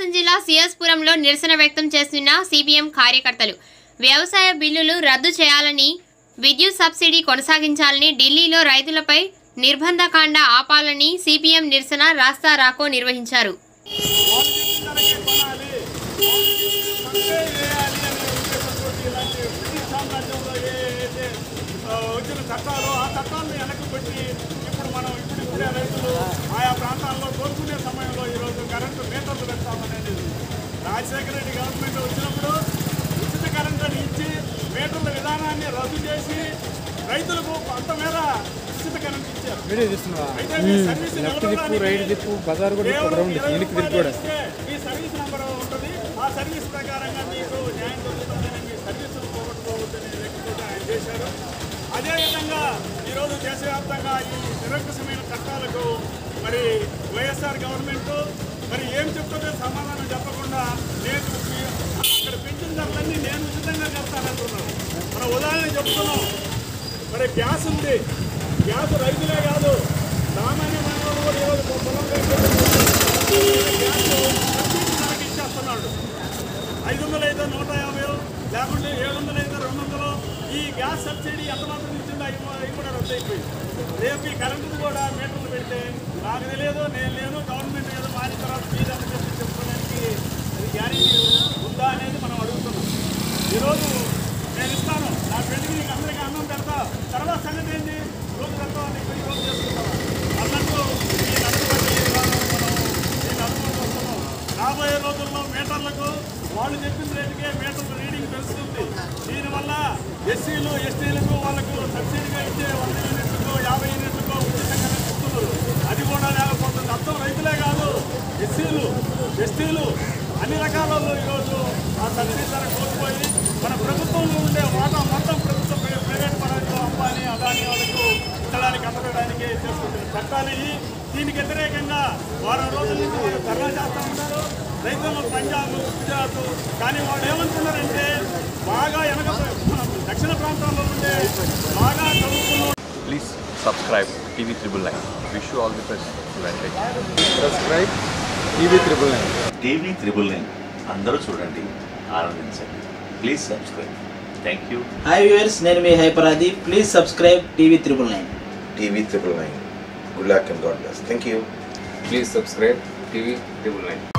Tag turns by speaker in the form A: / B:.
A: ప్రకాశం జిల్లా సిఎస్పురంలో నిరసన వ్యక్తం చేస్తున్న సిపిఎం కార్యకర్తలు వ్యవసాయ బిల్లులు రద్దు చేయాలని విద్యుత్ సబ్సిడీ కొనసాగించాలని ఢిల్లీలో రైతులపై నిర్బంధకాండ ఆపాలని సిపిఎం నిరసన రాస్తా రాకో నిర్వహించారు
B: వాళ్ళు చెప్పిన ధరకే కొనాలి వాళ్ళు సర్వే చేయాలి అనే ఉద్దేశంతో ఇలాంటి బ్రిటిష్ సామ్రాజ్యంలో ఏ అయితే ఆ, వచ్చిన చట్టాలు ఆ చట్టాలను వెనక్కి పెట్టి ఇప్పుడు మనం ఇప్పుడు ఇప్పుడే రైతులు ఆయా ప్రాంతాల్లో కోరుకునే సమయంలో ఈరోజు కరెంటు మీటర్లు పెడతామనేది రాజశేఖర రెడ్డి గవర్నమెంట్ వచ్చినప్పుడు ఉచిత కరెంటు అని ఇచ్చి మీటర్ల విధానాన్ని రద్దు చేసి రైతులకు కొంతమేర ఉచిత కరెంట్ ఇచ్చారు
C: వీడియో తీస్తున్నావా
B: అయితే మీ సర్వీస్
C: లెఫ్ట్ దిక్కు
B: నిలబడడానికి
C: రైట్ దిక్కు బజార్ కూడా
B: కేవలం
C: రౌండ్
B: ఇరవై
C: వెనక్కి తిరిగి
B: రూపాయలు
C: కూడా
B: ఇస్తే మీ సర్వీస్ నెంబర్ ఉంటుంది ఆ సర్వీస్ ప్రకారంగా మీకు న్యాయం జరుగుతుందని మీ సర్వీసులు పోగొట్టుకోవద్దని లెక్కతో ఆయన చేశారు అదేవిధంగా ఈరోజు దేశవ్యాప్తంగా ఈ నిరంకుశమైన చట్టాలకు మరి వైఎస్ఆర్ గవర్నమెంట్ మరి ఏం చెప్తుందో సమాధానం చెప్పకుండా నేను మీ- అక్కడ పెంచిన ధరలన్నీ నేను ఉచితంగా కడతానంటున్నాను మన ఉదాహరణ చెప్తున్నాం మరి గ్యాస్ ఉంది గ్యాస్ రైతులే కాదు సామాన్య మానవుడు కూడా ఈరోజు పొలం గ్యాస్ సబ్సిడీ ధరకి ఇచ్చేస్తున్నాడు ఐదు వందలు అయితే నూట యాభై లేకుంటే ఏడు వందలు అయితే రెండు వందలు ఈ గ్యాస్ సబ్సిడీ ఎంత మాత్రం ఇచ్చిందో అవి కూడా- అవి కూడా రద్దు అయిపోయింది రేపు ఈ కరెంటు కూడా మీటర్లు పెడితే నాకు తెలియదు నేను లేను గవర్నమెంట్ ఏదో మారిన తర్వాత ఫీజు అని చెప్పి చెప్పుకోవడానికి అది గ్యారెంటీ ఉందా అనేది మనం అడుగుతున్నాం ఈరోజు నేను ఇస్తాను నా ఫ్రెండ్కి నీకు అందరికీ అన్నం పెడతా తర్వాత సంగతి ఏంటి రోజు పెడతా నీకు ఈ రోజు చేసుకుంటావా అన్నట్టు ఈ నడుపుబడి విధానం మనం ఈ నడుపుబడి వస్తున్నాం రాబోయే రోజుల్లో మీటర్లకు వాళ్ళు చెప్పిన రేటుకే మీటర్ల రీడింగ్ పెరుగుతుంది దీనివల్ల ఎస్సీలు ఎస్టీలకు వాళ్ళకు సబ్సిడీగా ఇచ్చే వంద యూనిట్లకు యాభై యూనిట్లకు ఉచితంగా ఇస్తున్నారు అది కూడా లేకపోతుంది మొత్తం రైతులే కాదు ఎస్సీలు ఎస్టీలు అన్ని రకాల వాళ్ళు ఈరోజు ఆ సబ్సిడీ ధర కోల్పోయి మన ప్రభుత్వంలో ఉండే వాటా మొత్తం ప్రభుత్వం ప్రైవే- ప్రైవేట్ పరంగా అంబానీ అదాని వాళ్ళకు ఇచ్చడానికి అందడానికి చేసుకుంటున్న చట్టాలు ఇవి దీనికి వ్యతిరేకంగా వారం రోజుల నుంచి వాళ్ళు ధర్నా చేస్తూ ఉన్నారు రైతులు పంజాబ్ గుజరాత్ కానీ వాళ్ళు ఏమంటున్నారంటే బాగా వెనక దక్షిణ ప్రాంతాల్లో ఉండే బాగా చదువుకున్న
D: Please subscribe TV Triple Nine. Wish you all the best. Advantage.
C: Subscribe TV triple nine
E: TV triple nine అందరూ చూడండి ఆనందించండి please subscribe thank you
F: hi viewers నేను మీ హైపరాది please subscribe TV triple nine
G: TV triple nine. Good luck and God bless. Thank you.
H: Please subscribe TV Triple Nine.